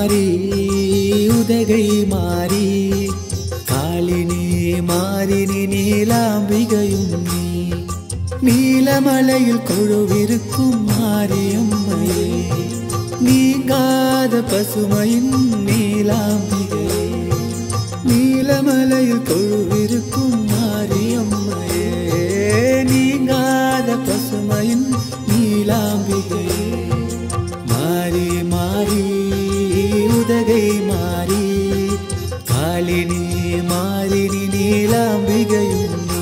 மாறி உதகை மாறி காளினி மாறினி நீலாம்பிகையும் நீ நீலமலையில் கொழுவிருக்கும் மாரியம்மையே நீங்காத பசுமையின் நீலாம்பிகை நீலமலையில் கொழுவிருக்கும் மாரியம்மையே நீங்காத பசுமையின் நீலாம்பிகை மாறி மாறி உதகை மாறி காளினி மாறினி நீலாம்பிகையும் நீ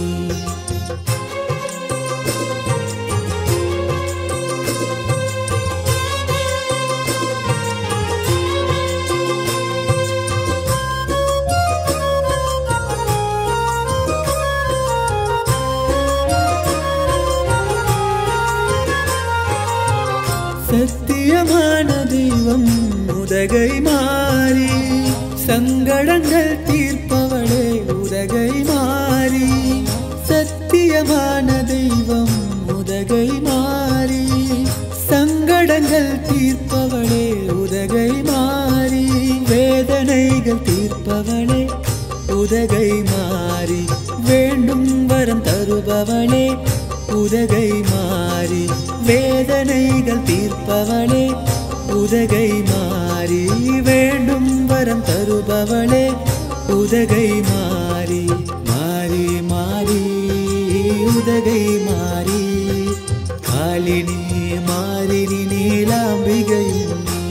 சத்தியமான தெய்வம் உதகை மாறி சங்கடங்கள் தீர்ப்பவளே உதகை மாறி சத்தியமான தெய்வம் உதகை மாறி சங்கடங்கள் தீர்ப்பவளே உதகை மாறி வேதனைகள் தீர்ப்பவளே உதகை மாறி வேண்டும் வரம் தருபவளே உதகை மாறி வேதனைகள் தீர்ப்பவளே உதகை மாறி வேண்டும் வரம் தருபவளே உதகை மாறி மாறி மாறி உதகை மாறி காலினி மாறினி நீலாம்பிகையும் நீ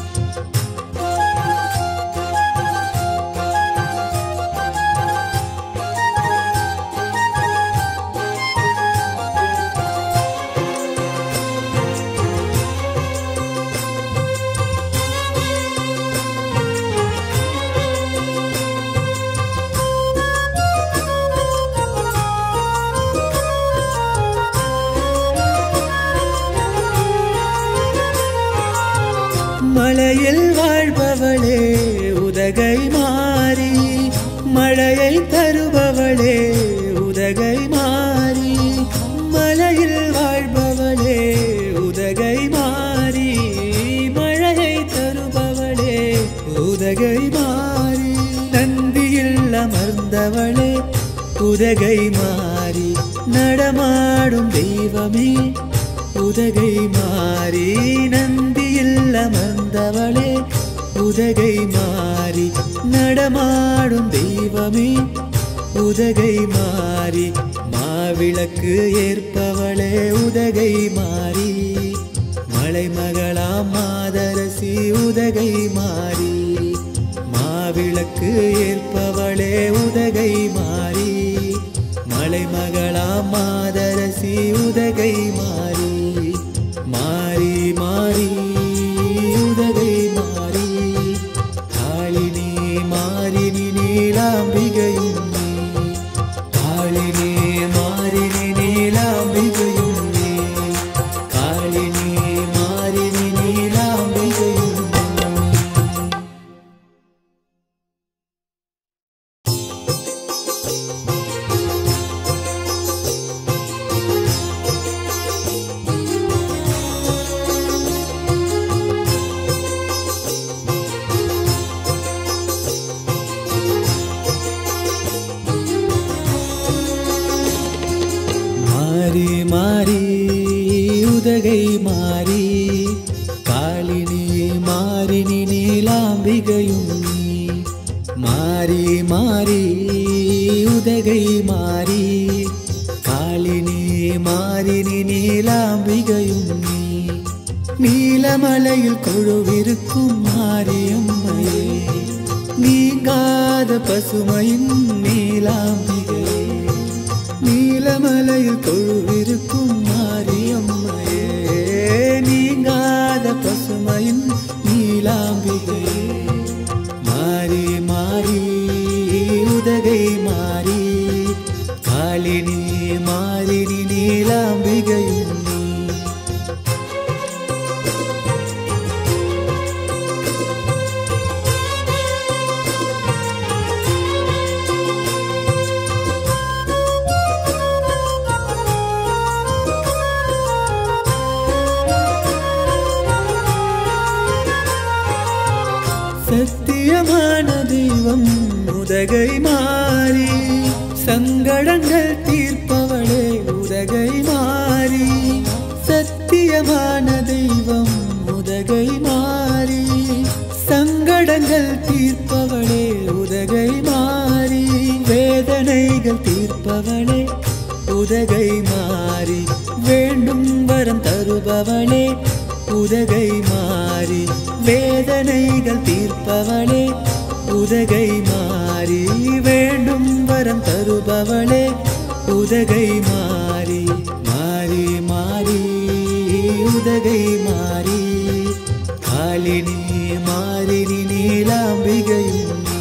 மலையில் வாழ்பவளே உதகை மாறி மழையை தருபவளே உதகை மாறி மலையில் வாழ்பவளே உதகை மாறி மழையை தருபவளே உதகை மாறி நந்தியில் அமர்ந்தவளே உதகை மாறி நடமாடும் தெய்வமே உதகை மாறி நந்தியில் அமர்ந்தவளே உதகை மாறி நடமாடும் தெய்வமே உதகை மாறி மாவிளக்கு ஏற்பவளே உதகை மாறி மலைமகளாம் மாதரசி உதகை மாறி மாவிளக்கு ஏற்பவளே உதகை மாறி மலைமகளாம் மாதரசி உதகை மாறி மாறி மாறி உதகை மாறி காளினி மாறினி நீலாம்பிகையும் நீ காளினி மாறினி நீலாம்பிகையும் நீ காளினி மாறினி நீலாம்பிகையும் நீ மாறி மாறி உதகை மாறி காளினி மாறினி நீலாம்பிகையும் நீ மாறி மாறி உதகை மாறி காளினி மாறினி நீலாம்பிகையும் நீ நீலமலையில் கொழுவிருக்கும் மாரியம்மையே நீங்காத பசுமையின் நீலாம்பிகை நீலமலையில் கொழுவிருக்கும் மாரியம்மையே நீங்காத பசுமையின் நீலாம்பிகை மாறி மாறி உதகை மாறி காளினி மாறினி நீலாம்பிகையும் நீ சத்தியமான தெய்வம் உதகை மாறி சங்கடங்கள் தீர்ப்பவளே உதகை மாறி சத்தியமான தெய்வம் உதகை மாறி சங்கடங்கள் தீர்ப்பவளே உதகை மாறி வேதனைகள் தீர்ப்பவளே உதகை மாறி வேண்டும் வரம் தருபவளே உதகை மாறி வேதனைகள் தீர்ப்பவளே உதகை மாறி வேண்டும் வரம் தருபவளே உதகை மாறி மாறி மாறி உதகை மாறி காலினி மாறினி நீலாம்பிகையும் நீ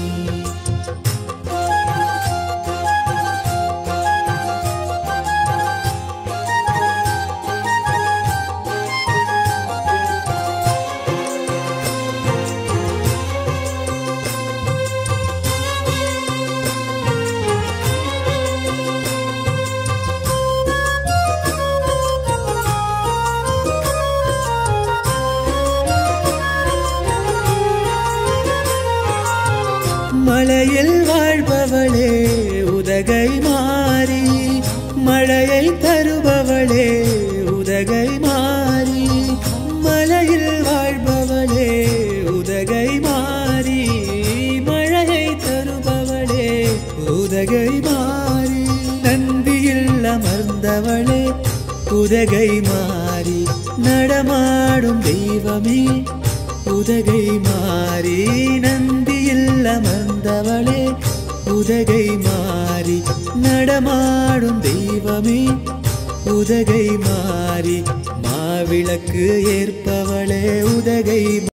மலையில் வாழ்பவளே உதகை மாறி மழையை தருபவளே உதகை மாறி மலையில் வாழ்பவளே உதகை மாறி மழையை தருபவளே உதகை மாறி நந்தியில் அமர்ந்தவளே உதகை மாறி நடமாடும் தெய்வமே உதகை மாறி நந்தியில் அமர்ந்தவளே உதகை மாறி நடமாடும் தெய்வமே உதகை மாறி மாவிளக்கு ஏற்பவளே உதகை